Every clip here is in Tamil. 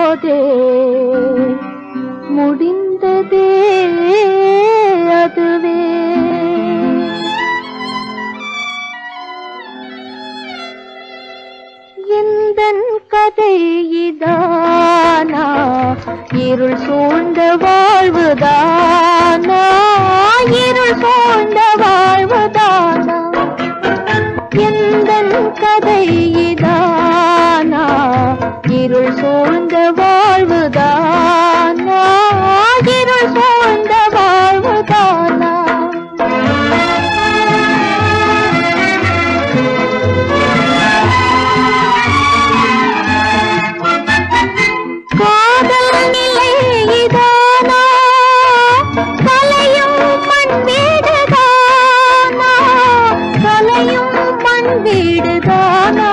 போதே முடிந்ததே அதுவே எந்தன் கதை இதானா இருள் சூழ்ந்த வாழ்வுதானா இருள் சூழ்ந்த வாழ்வுதானா எந்தன் கதை இதானா இருள் சூழ்ந்த வாழ்வுதானா இருள் சூழ்ந்த வாழ்வுதானா காதல் நிலை இதானா கலையும் மண் வீடுதானா கலையும் மண் வீடுதானா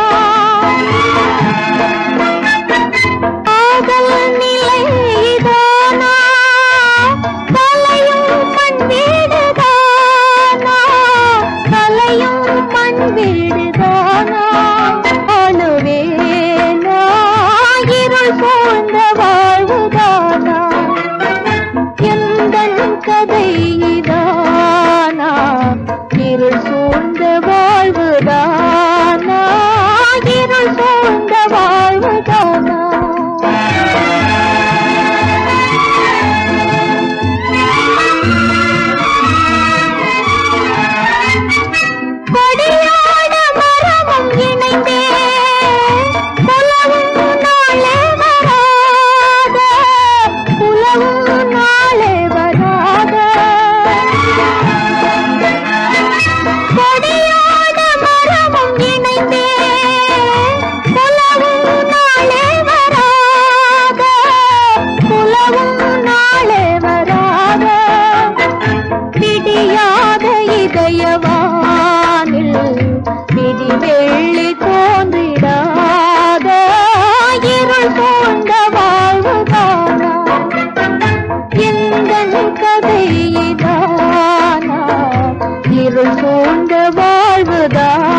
காதல் நிலை இதானா கலையும் மண் வீடுதானா கலையும் மண் வீடுதானா அழுவேனா இருள் சூழ்ந்த வாழ்வுதானா எந்தன் கதை இதானா இருள் சூழ்ந்த வாழ்வுதானா இருள் சூழ்ந்த வாழ்வுதானா கொடியான மரமும் இணைந்தே புலவும் நாளே வராத புலவும் நாளே வராத கொடியான மரமும் இணைந்தே புலவும் நாளே வராத புலவும் நாளே வராத விடியாத இதயவானில் விடி வெள்ளி தோன்றிடாத இருள் போன்ற வாழ்வுதானா எந்தன் கதை இதானா இருள் சூழ்ந்த வாழ்வுதானா